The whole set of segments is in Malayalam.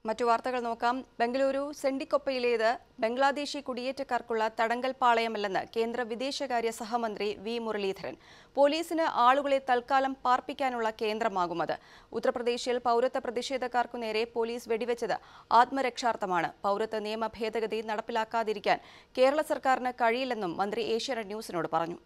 മറ്റു വാർത്തകൾ നോക്കാം ബംഗളൂരു സെണ്ടിക്കൊപ്പയിലേത് ബംഗ്ലാദേശി കുടിയേറ്റക്കാർക്കുള്ള തടങ്കൽ പാളയമല്ലെന്ന് കേന്ദ്ര വിദേശകാര്യ സഹമന്ത്രി വി മുരളീധരൻ പോലീസിന് ആളുകളെ തൽക്കാലം പാർപ്പിക്കാനുള്ള കേന്ദ്രമാകും അത് ഉത്തർപ്രദേശിൽ പൗരത്വ പ്രതിഷേധക്കാർക്കു നേരെ പോലീസ് വെടിവെച്ചത് ആത്മരക്ഷാർത്ഥമാണ് പൗരത്വ നിയമ ഭേദഗതി നടപ്പിലാക്കാതിരിക്കാൻ കേരള സർക്കാരിന് കഴിയില്ലെന്നും മന്ത്രി ഏഷ്യാനെറ്റ് ന്യൂസിനോട് പറഞ്ഞു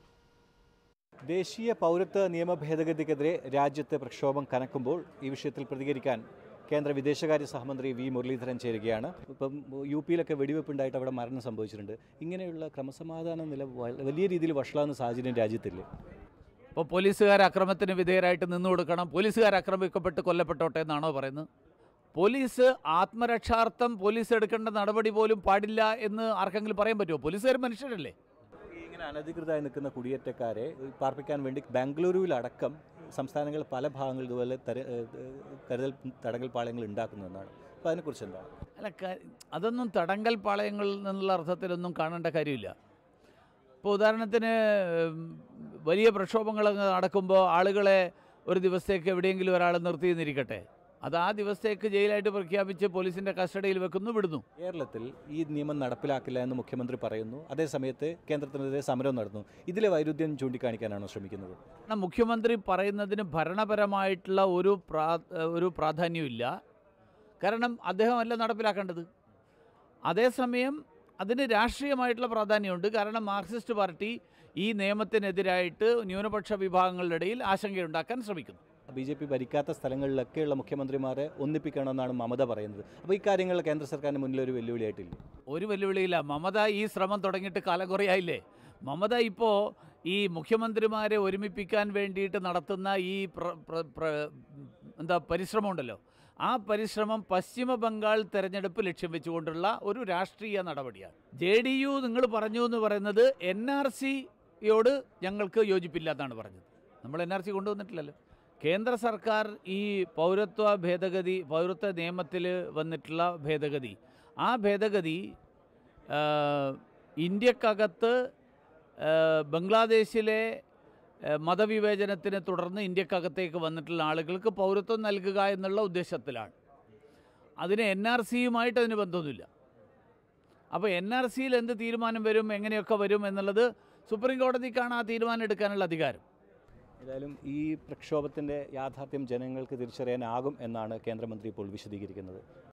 ദേശീയ പൗരത്വ നിയമ ഭേദഗതിക്കെതിരെ രാജ്യത്തെ പ്രക്ഷോഭം കനക്കുമ്പോൾ ഈ വിഷയത്തിൽ പ്രതികരിക്കാൻ കേന്ദ്ര വിദേശകാര്യ സഹമന്ത്രി വി മുരളീധരൻ ചേരുകയാണ് ഇപ്പം യു പിയിലൊക്കെ വെടിവെപ്പുണ്ടായിട്ട് അവിടെ മരണം സംഭവിച്ചിട്ടുണ്ട് ഇങ്ങനെയുള്ള ക്രമസമാധാന നില വ- വലിയ രീതിയിൽ വഷളാകുന്ന സാഹചര്യം രാജ്യത്തില്ലേ ഇപ്പോൾ പോലീസുകാർ അക്രമത്തിന് വിധേയരായിട്ട് നിന്നു കൊടുക്കണം പോലീസുകാർ ആക്രമിക്കപ്പെട്ട് കൊല്ലപ്പെട്ടോട്ടെ എന്നാണോ പറയുന്നത് പോലീസ് ആത്മരക്ഷാർത്ഥം പോലീസ് എടുക്കേണ്ട നടപടി പോലും പാടില്ല എന്ന് ആർക്കെങ്കിലും പറയാൻ പറ്റുമോ പോലീസുകാർ മനുഷ്യരല്ലേ ഈ ഇങ്ങനെ അനധികൃതമായി നിൽക്കുന്ന കുടിയേറ്റക്കാരെ പാർപ്പിക്കാൻ വേണ്ടി ബാംഗ്ലൂരുവിലടക്കം സംസ്ഥാനങ്ങൾ പല ഭാഗങ്ങളിൽ ഇതുപോലെ തര- ഏഹ് കരുതൽ തടങ്കൽ പാളയങ്ങൾ ഉണ്ടാക്കുന്നതെന്നാണ് അപ്പോൾ അതിനെക്കുറിച്ച് എന്താണ് അല്ല ക- അതൊന്നും തടങ്കൽ പാളയങ്ങളിൽ നിന്നുള്ള അർത്ഥത്തിലൊന്നും കാണേണ്ട കാര്യമില്ല ഇപ്പോൾ ഉദാഹരണത്തിന് ഉം, വലിയ പ്രക്ഷോഭങ്ങൾ നടക്കുമ്പോൾ ആളുകളെ ഒരു ദിവസത്തേക്ക് എവിടെയെങ്കിലും ഒരാൾ നിർത്തിയെന്നിരിക്കട്ടെ അത് ആ ദിവസത്തേക്ക് ജയിലായിട്ട് പ്രഖ്യാപിച്ച് പോലീസിൻ്റെ കസ്റ്റഡിയിൽ വെക്കുന്നു വിടുന്നു കേരളത്തിൽ ഈ നിയമം നടപ്പിലാക്കില്ല എന്ന് മുഖ്യമന്ത്രി പറയുന്നു അതേസമയത്ത് കേന്ദ്രത്തിനെതിരെ സമരം നടന്നു ഇതിലെ വൈരുദ്ധ്യം ചൂണ്ടിക്കാണിക്കാനാണോ ശ്രമിക്കുന്നത് കാരണം മുഖ്യമന്ത്രി പറയുന്നതിന് ഭരണപരമായിട്ടുള്ള ഒരു പ്രാ ഒരു പ്രാധാന്യമില്ല കാരണം അദ്ദേഹമല്ല നടപ്പിലാക്കേണ്ടത് അതേസമയം അതിന് രാഷ്ട്രീയമായിട്ടുള്ള പ്രാധാന്യമുണ്ട് കാരണം മാർക്സിസ്റ്റ് പാർട്ടി ഈ നിയമത്തിനെതിരായിട്ട് ന്യൂനപക്ഷ വിഭാഗങ്ങളുടെ ഇടയിൽ ആശങ്കയുണ്ടാക്കാൻ ശ്രമിക്കുന്നു ബി ജെ പി ഭരിക്കാത്ത സ്ഥലങ്ങളിലൊക്കെയുള്ള മുഖ്യമന്ത്രിമാരെ ഒന്നിപ്പിക്കണമെന്നാണ് മമത പറയുന്നത് അപ്പോൾ ഇക്കാര്യങ്ങൾ കേന്ദ്ര സർക്കാരിന് മുന്നിൽ ഒരു വെല്ലുവിളിയായിട്ടില്ല ഒരു വെല്ലുവിളിയില്ല മമത ഈ ശ്രമം തുടങ്ങിയിട്ട് കാലം കുറയായില്ലേ മമത ഇപ്പോൾ ഈ മുഖ്യമന്ത്രിമാരെ ഒരുമിപ്പിക്കാൻ വേണ്ടിയിട്ട് നടത്തുന്ന ഈ പ്ര- പ്ര- പ്ര- എന്താ പരിശ്രമം ഉണ്ടല്ലോ ആ പരിശ്രമം പശ്ചിമ ബംഗാൾ തെരഞ്ഞെടുപ്പ് ലക്ഷ്യം വെച്ചുകൊണ്ടുള്ള ഒരു രാഷ്ട്രീയ നടപടിയാണ് ജെ ഡി യു നിങ്ങൾ പറഞ്ഞു എന്ന് പറയുന്നത് എൻ ആർ സിയോട് ഞങ്ങൾക്ക് യോജിപ്പില്ല എന്നാണ് പറഞ്ഞത് നമ്മൾ എൻ ആർ സി കൊണ്ടുവന്നിട്ടില്ലല്ലോ കേന്ദ്ര സർക്കാർ ഈ പൗരത്വ ഭേദഗതി പൗരത്വ നിയമത്തിൽ വന്നിട്ടുള്ള ഭേദഗതി ആ ഭേദഗതി ആ, ഇന്ത്യക്കകത്ത് ആ, ബംഗ്ലാദേശിലെ ആ, മതവിവേചനത്തിനെ തുടർന്ന് ഇന്ത്യക്കകത്തേക്ക് വന്നിട്ടുള്ള ആളുകൾക്ക് പൗരത്വം നൽകുക എന്നുള്ള ഉദ്ദേശത്തിലാണ് അതിന് എൻ ആർ സിയുമായിട്ട് അതിന് ബന്ധമൊന്നുമില്ല അപ്പോൾ എൻ ആർ സിയിൽ എന്ത് തീരുമാനം വരും എങ്ങനെയൊക്കെ വരും എന്നുള്ളത് സുപ്രീം കോടതിക്കാണ് ആ തീരുമാനം എടുക്കാനുള്ള അധികാരം ഏതായാലും ഈ പ്രക്ഷോഭത്തിൻ്റെ യാഥാർത്ഥ്യം ജനങ്ങൾക്ക് തിരിച്ചറിയാനാകും എന്നാണ് കേന്ദ്രമന്ത്രി ഇപ്പോൾ വിശദീകരിക്കുന്നത്